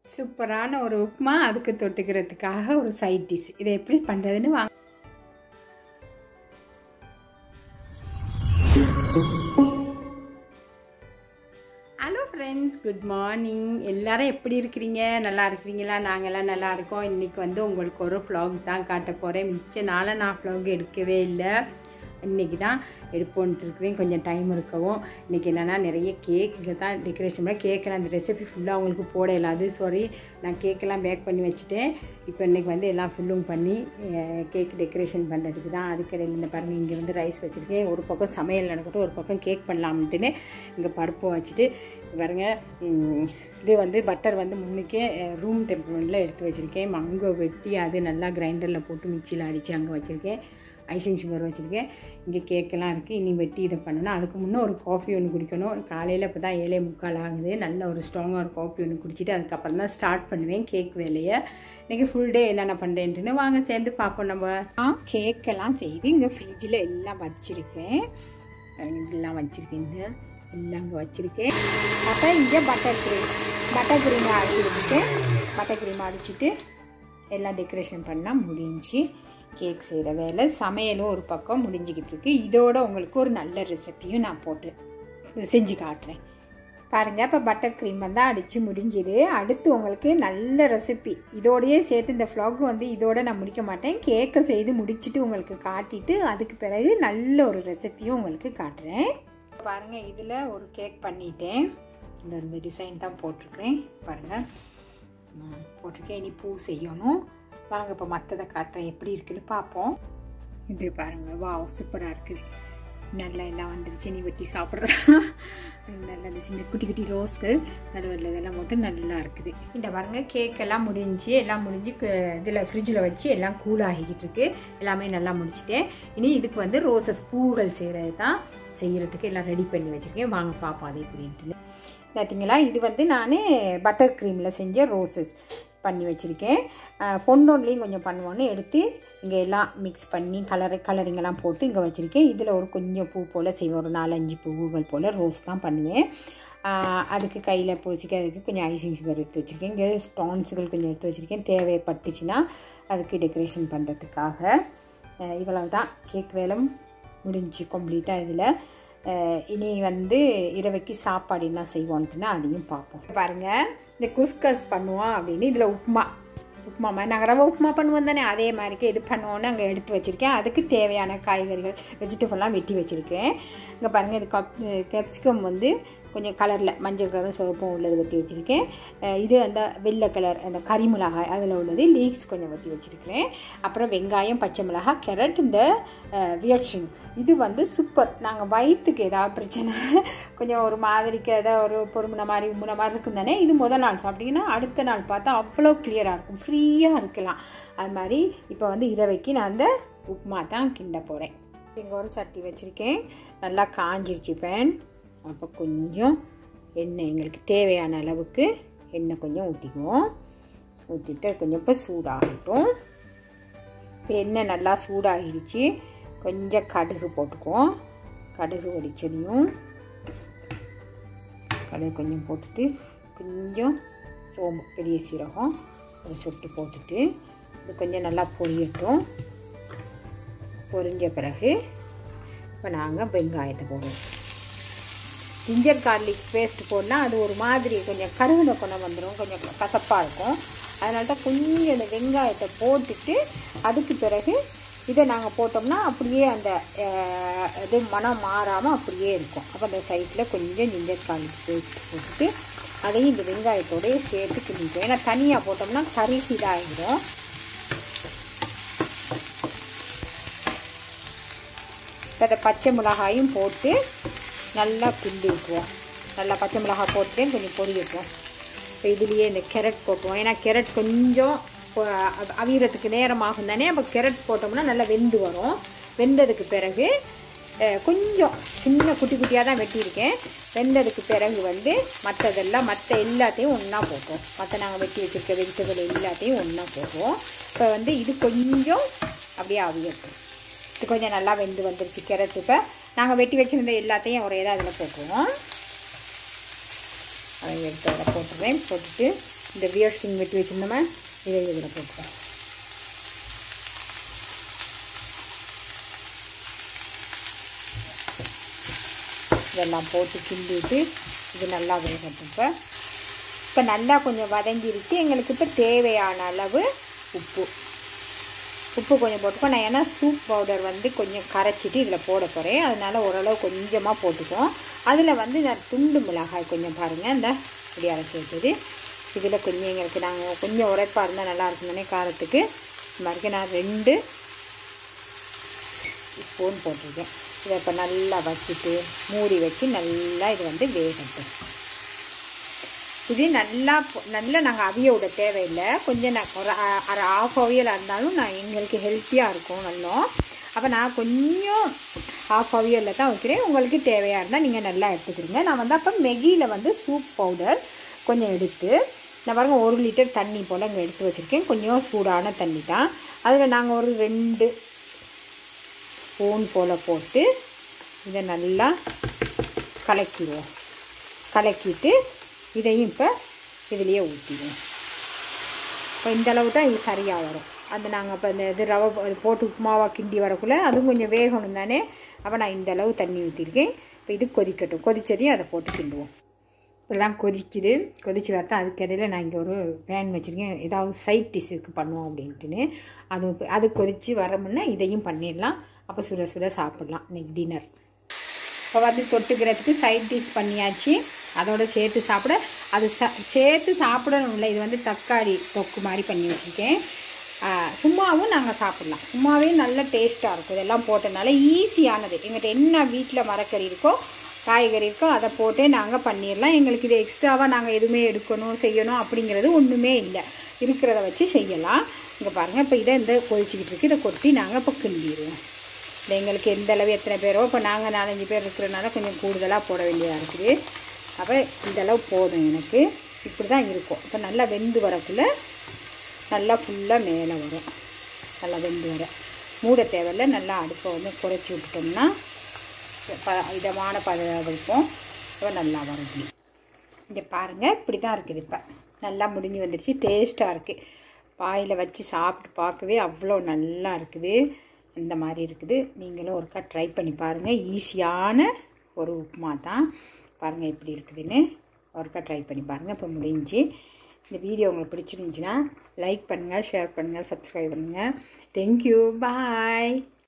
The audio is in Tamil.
சூப்பரான ஒரு உப்புமா அதுக்கு தொட்டுக்கிறதுக்காக ஒரு சைட் டிஷ் இதை எப்படி பண்ணுறதுன்னு வாங்க ஹலோ ஃப்ரெண்ட்ஸ் குட் மார்னிங் எல்லாரும் எப்படி இருக்கிறீங்க நல்லா இருக்கிறீங்களா நாங்கள்லாம் நல்லா இருக்கோம் இன்றைக்கி வந்து உங்களுக்கு ஒரு vlog தான் காட்ட போகிறேன் மிச்ச நாளாக நான் vlog எடுக்கவே இல்லை இன்றைக்கி தான் எடுப்போன்ட்டு இருக்கிறேன் கொஞ்சம் டைம் இருக்கவும் இன்றைக்கி என்னென்னா நிறைய கேக் இங்கே தான் டெக்கரேஷன் பண்ண கேக்கெல்லாம் அந்த ரெசிபி ஃபுல்லாக அவங்களுக்கு போட இல்லாது சாரி நான் கேக்கெல்லாம் பேக் பண்ணி வச்சுட்டேன் இப்போ இன்றைக்கி வந்து எல்லாம் ஃபில்லும் பண்ணி கேக் டெக்கரேஷன் பண்ணுறதுக்கு தான் அதுக்கடையில் இந்த பாருங்கள் இங்கே வந்து ரைஸ் வச்சுருக்கேன் ஒரு பக்கம் சமையல் நடக்கட்டும் ஒரு பக்கம் கேக் பண்ணலாம்ட்டுன்னு இங்கே பருப்பு வச்சுட்டு பாருங்க ம், இது வந்து பட்டர் வந்து முன்னுக்கே ரூம் டெம்பரேச்சரில் எடுத்து வச்சுருக்கேன் மங்கோ வெட்டி அது நல்லா கிரைண்டரில் போட்டு மிக்சியில் அடித்து அங்கே வச்சுருக்கேன் ஐசிங் சுகர் வச்சுருக்கேன் இங்கே கேக்கெல்லாம் இருக்குது இனி வெட்டி இதை பண்ணணும் அதுக்கு முன்னே ஒரு காஃபி ஒன்று குடிக்கணும் காலையில் இப்போ தான் ஏழே முக்கால் ஆகுது நல்ல ஒரு ஸ்ட்ராங்காக ஒரு காஃபி ஒன்று குடிச்சிட்டு அதுக்கப்புறம் தான் ஸ்டார்ட் பண்ணுவேன் கேக் வேலையை இன்றைக்கி ஃபுல் டே என்னென்ன பண்ணுறேன்ட்டுன்னு வாங்க சேர்ந்து பார்ப்போம் நம்ம ஆ கேக்கெல்லாம் செய்து இங்கே ஃப்ரிட்ஜில் எல்லாம் வச்சுருக்கேன் இதெல்லாம் வச்சுருக்கேன் இந்த எல்லாம் இங்கே வச்சுருக்கேன் அப்புறம் இங்கே பட்டர் க்ரீம் பட்டர் க்ரீம் அடிச்சுருக்கேன் பட்டர் க்ரீம் அடிச்சுட்டு எல்லாம் டெக்கரேஷன் பண்ணால் முடிஞ்சு கேக் செய்கிற வேலை சமையலும் ஒரு பக்கம் முடிஞ்சுக்கிட்டு இருக்கு இதோட உங்களுக்கு ஒரு நல்ல ரெசிப்பியும் நான் போட்டு செஞ்சு காட்டுறேன் பாருங்கள் இப்போ பட்டர் க்ரீம் வந்து அடித்து முடிஞ்சுது அடுத்து உங்களுக்கு நல்ல ரெசிபி இதோடயே சேர்த்து இந்த ஃப்ளாக் வந்து இதோட நான் முடிக்க மாட்டேன் கேக்கை செய்து முடிச்சுட்டு உங்களுக்கு காட்டிட்டு அதுக்கு பிறகு நல்ல ஒரு ரெசிப்பியும் உங்களுக்கு காட்டுறேன் பாருங்கள் இதில் ஒரு கேக் பண்ணிட்டேன் இந்த இந்த டிசைன் தான் போட்டிருக்கிறேன் பாருங்கள் ம், போட்டிருக்கேன் இனி பூ செய்யணும் வாங்க இப்போ மற்றதை காட்டுறேன் எப்படி இருக்குன்னு பார்ப்போம் இது பாருங்கள் வா சூப்பராக இருக்குது நல்லா எல்லாம் வந்துருச்சு நீ வெட்டி சாப்பிட்றதா நல்லா இருந்துச்சு இந்த குட்டி குட்டி ரோஸ்கள் நடுவில் இதெல்லாம் போட்டு நல்லா இருக்குது இந்த பாருங்க கேக் எல்லாம் முடிஞ்சு எல்லாம் முடிஞ்சு இதில் ஃப்ரிட்ஜில் வச்சு எல்லாம் கூல் ஆகிக்கிட்டு இருக்கு எல்லாமே நல்லா முடிச்சிட்டேன் இனி இதுக்கு வந்து ரோசஸ் பூகள் செய்கிறது தான் செய்கிறதுக்கு எல்லாம் ரெடி பண்ணி வச்சுருக்கேன் வாங்க பார்ப்போம் அது எப்படின்ட்டு பார்த்தீங்களா இது வந்து நான் பட்டர் க்ரீமில் செஞ்ச ரோசஸ் பண்ணி வச்சுருக்கேன் பொன்னொன்லேயும் கொஞ்சம் பண்ணுவோன்னு எடுத்து இங்கே எல்லாம் மிக்ஸ் பண்ணி கலர் கலரிங்கெல்லாம் போட்டு இங்கே வச்சுருக்கேன் இதில் ஒரு கொஞ்சம் பூ போல் செய்வேன் ஒரு நாலஞ்சு பூவுகள் போல் ரோஸ் தான் பண்ணுவேன் ஆஹ் அதுக்கு கையில் பூசிக்கிறதுக்கு கொஞ்சம் ஐசிங் சுகர் எடுத்து வச்சுருக்கேன் இங்கே ஸ்டான்ஸுகள் கொஞ்சம் எடுத்து வச்சுருக்கேன் தேவைப்பட்டுச்சுன்னா அதுக்கு டெக்கரேஷன் பண்ணுறதுக்காக இவ்வளவு தான் கேக் வேலை முடிஞ்சு கம்ப்ளீட்டாக இதில் அஹ் இனி வந்து இரவைக்கு சாப்பாடு என்ன செய்வோன்ட்டுனா அதையும் பார்ப்போம் பாருங்கள் இந்த குஸ்கஸ் பண்ணுவோம் அப்படின்னு இதில் உப்புமா உப்புமா மாதிரி நாங்கள் ரவை உப்புமா பண்ணுவோம் தானே அதே மாதிரிக்கு இது பண்ணுவோன்னு அங்கே எடுத்து வச்சுருக்கேன் அதுக்கு தேவையான காய்கறிகள் வெஜிடபிள்லாம் வெட்டி வச்சுருக்கேன் இங்கே பாருங்கள் இது கப் கேப்சிகம் வந்து கொஞ்சம் கலரில் மஞ்சள் கலரும் சிவப்பும் உள்ளது வெட்டி வச்சுருக்கேன் அஹ் இது அந்த வெள்ளை கலர் அந்த கரிமிளகாய் அதில் உள்ளது லீக்ஸ் கொஞ்சம் வெட்டி வச்சுருக்கிறேன் அப்புறம் வெங்காயம் பச்சை மிளகாய் கேரட் இந்த வியட்ஷிங் இது வந்து சூப்பர் நாங்கள் வயிற்றுக்கு ஏதாவது பிரச்சனை கொஞ்சம் ஒரு மாதிரிக்கு ஏதாவது ஒரு பொறுமுன மாதிரி உம்முன மாதிரி இருக்கும் தானே இது முதல் நாள் சாப்பிட்டீங்கன்னா அடுத்த நாள் பார்த்தா அவ்வளோ கிளியராக இருக்கும் ஃப்ரீயாக இருக்கலாம் அது மாதிரி இப்போ வந்து இரவைக்கு நான் அந்த உப்புமா தான் கிண்ட போகிறேன் இங்கே ஒரு சட்டி வச்சுருக்கேன் நல்லா காஞ்சிருச்சு பேன் அப்போ கொஞ்சம் எண்ணெய் எங்களுக்கு தேவையான அளவுக்கு எண்ணெய் கொஞ்சம் ஊற்றிக்குவோம் ஊற்றிட்டு கொஞ்சம் இப்போ சூடாகட்டும் இப்போ எண்ணெய் நல்லா சூடாகிருச்சு கொஞ்சம் கடுகு போட்டுக்குவோம் கடுகு வெடிச்சதையும் கடுகு கொஞ்சம் போட்டுட்டு கொஞ்சம் சோம்பு பெரிய சீரகம் ஒரு சொட்டு போட்டுட்டு இது கொஞ்சம் நல்லா பொரியட்டும் பொரிஞ்ச பிறகு இப்போ நாங்கள் வெங்காயத்தை போடுவோம் ஜிஞ்சர் கார்லிக் பேஸ்ட் போடலாம் அது ஒரு மாதிரி கொஞ்சம் கருவின குணம் வந்துடும் கொஞ்சம் கசப்பாக இருக்கும் அதனால தான் கொஞ்சம் இந்த வெங்காயத்தை போட்டுட்டு அதுக்கு பிறகு இதை நாங்கள் போட்டோம்னா அப்படியே அந்த அஹ், இது மனம் மாறாமல் அப்படியே இருக்கும் அப்போ அந்த சைடில் கொஞ்சம் ஜிஞ்சர் கார்லிக் பேஸ்ட் போட்டுட்டு அதையும் இந்த வெங்காயத்தோடய சேர்த்து கிண்டிப்போம் ஏன்னா தனியாக போட்டோம்னா கறி இதாகிடும் இப்போ அதை பச்சை மிளகாயும் போட்டு நல்லா கிண்டி விட்டுருவோம் நல்லா பச்சை மிளகாய் போட்டு கொஞ்சம் பொரியட்டும் இப்போ இதுலேயே இந்த கேரட் போட்டுருவோம் ஏன்னா கேரட் கொஞ்சம் பொ- அவ- அவியறதுக்கு நேரம் ஆகும் தானே அப்போ கேரட் போட்டோம்னா நல்லா வெந்து வரும் வெந்ததுக்கு பிறகு அஹ், கொஞ்சம் சின்ன குட்டி குட்டியாக தான் வெட்டியிருக்கேன் வெந்ததுக்கு பிறகு வந்து மற்றதெல்லாம் மற்ற எல்லாத்தையும் ஒன்றா போட்டுருவோம் மற்ற நாங்கள் வெட்டி வச்சுருக்க வெஜிடபிள் எல்லாத்தையும் ஒன்றா போடுவோம் இப்போ வந்து இது கொஞ்சம் அப்படியே அவியட்டும் இது கொஞ்சம் நல்லா வெந்து வந்துருச்சு கேரட் இப்போ நாங்கள் வெட்டி வச்சுருந்த எல்லாத்தையும் ஒரே தான் அதில் போட்டுருவோம் அதை எடுத்து அதில் போட்டுருவேன் போட்டுட்டு இந்த வியர்ஸ்டிங் வெட்டி வச்சுருந்தோமே இதை இதில் போட்டுப்போம் இதெல்லாம் போட்டு கிண்டிட்டு இது நல்லா வேகட்டும் இப்போ இப்போ நல்லா கொஞ்சம் வதங்கிருச்சு எங்களுக்கு இப்போ தேவையான அளவு உப்பு உப்பு கொஞ்சம் போட்டுக்கோ நான் ஏன்னா சூப் பவுடர் வந்து கொஞ்சம் கரைச்சிட்டு இதில் போட போகிறேன் அதனால் ஓரளவு கொஞ்சமாக போட்டுக்குவோம் அதில் வந்து நான் துண்டு மிளகாய் கொஞ்சம் பாருங்கள் இந்த இப்படி அரைச்சி வச்சது இதில் கொஞ்சம் எங்களுக்கு நாங்கள் கொஞ்சம் உரைப்பாக இருந்தால் நல்லா இருக்குங்கன்னே காரத்துக்கு இந்த மாதிரி நான் ரெண்டு ஸ்பூன் போட்டிருக்கேன் இதை இப்போ நல்லா வச்சுட்டு மூடி வச்சு நல்லா இது வந்து வேகட்டும் இது நல்லா நல்லா நாங்கள் அவிய விட தேவையில்லை கொஞ்சம் நான் ஒரு அரை ஆஃப் அவியலாக இருந்தாலும் நான் எங்களுக்கு ஹெல்த்தியாக இருக்கும் நல்லா அப்போ நான் கொஞ்சம் ஆஃப் அவியலில் தான் வைக்கிறேன் உங்களுக்கு தேவையாக இருந்தால் நீங்கள் நல்லா எடுத்துக்கிறீங்க நான் வந்து அப்போ மெகியில் வந்து சூப் பவுடர் கொஞ்சம் எடுத்து நான் பாருங்க ஒரு லிட்டர் தண்ணி போல் இங்கே எடுத்து வச்சுருக்கேன் கொஞ்சம் சூடான தண்ணி தான் அதில் நாங்கள் ஒரு ரெண்டு ஸ்பூன் போல் போட்டு இதை நல்லா கலக்கிடுவோம் கலக்கிட்டு இதையும் இப்போ இதுலேயே ஊற்றிடுவோம் இப்போ இந்த அளவு தான் இது சரியாக வரும் அது நாங்கள் இப்போ இந்த இது ரவை இது போட்டு உப்புமாவாக கிண்டி வரக்குள்ளே அதுவும் கொஞ்சம் வேகணும் தானே அப்போ நான் இந்த அளவு தண்ணி ஊற்றிருக்கேன் இப்போ இது கொதிக்கட்டும் கொதித்ததையும் அதை போட்டு கிண்டுவோம் இப்படிலாம் கொதிக்குது கொதிச்சு வரட்டும் அதுக்கிடையில் நான் இங்கே ஒரு பேன் வச்சுருக்கேன் ஏதாவது சைட் டிஷ்ஷுக்கு பண்ணுவோம் அப்படின்ட்டுன்னு அது அது கொதித்து வர முன்னே இதையும் பண்ணிடலாம் அப்போ சுட சுட சாப்பிட்லாம் இன்னைக்கு டின்னர் இப்போ வந்து தொட்டுக்கிறதுக்கு சைட் டிஷ் பண்ணியாச்சு அதோட சேர்த்து சாப்பிட அது ச சேர்த்து சாப்பிடணும் இல்லை இது வந்து தக்காளி தொக்கு மாதிரி பண்ணி வச்சுருக்கேன் சும்மாவும் நாங்கள் சாப்பிட்லாம் சும்மாவே நல்ல டேஸ்ட்டாக இருக்கும் இதெல்லாம் போட்டனால ஈஸியானது எங்கிட்ட என்ன வீட்டில் மரக்கறி இருக்கோ காய்கறி இருக்கோ அதை போட்டே நாங்கள் பண்ணிடலாம் எங்களுக்கு இது எக்ஸ்ட்ராவாக நாங்கள் எதுவுமே எடுக்கணும் செய்யணும் அப்படிங்கிறது ஒன்றுமே இல்லை இருக்கிறத வச்சு செய்யலாம் இங்கே பாருங்கள் இப்போ இதை இந்த கொதிச்சிக்கிட்டு இருக்குது இதை கொட்டி நாங்கள் இப்போ கிண்டிடுவோம் இல்லை எங்களுக்கு எந்த அளவு எத்தனை பேரோ இப்போ நாங்கள் நாலஞ்சு பேர் இருக்கிறனால கொஞ்சம் கூடுதலாக போட வேண்டியதாக இருக்குது அப்போ இந்த அளவு போதும் எனக்கு இப்படி தான் இருக்கும் இப்போ நல்லா வெந்து வரக்குள்ள நல்லா ஃபுல்லாக மேலே வரும் நல்லா வெந்து வர மூட தேவையில்ல நல்லா அடுப்பை வந்து குறைச்சி விட்டுட்டோம்னா ப இதமான பத வைப்போம் இப்போ நல்லா வரும் இங்கே பாருங்கள் இப்படி தான் இருக்குது இப்போ நல்லா முடிஞ்சு வந்துடுச்சு டேஸ்ட்டாக இருக்குது வாயில் வச்சு சாப்பிட்டு பார்க்கவே அவ்வளோ நல்லா இருக்குது இந்த மாதிரி இருக்குது நீங்களும் ஒருக்கா ட்ரை பண்ணி பாருங்கள் ஈஸியான ஒரு உப்புமா தான் பாருங்கள் எப்படி இருக்குதுன்னு ஒருக்கா ட்ரை பண்ணி பாருங்கள் இப்போ முடிஞ்சு இந்த வீடியோ உங்களுக்கு பிடிச்சிருந்துச்சின்னா லைக் பண்ணுங்கள் ஷேர் பண்ணுங்கள் சப்ஸ்கிரைப் பண்ணுங்கள் தேங்க்யூ பாய்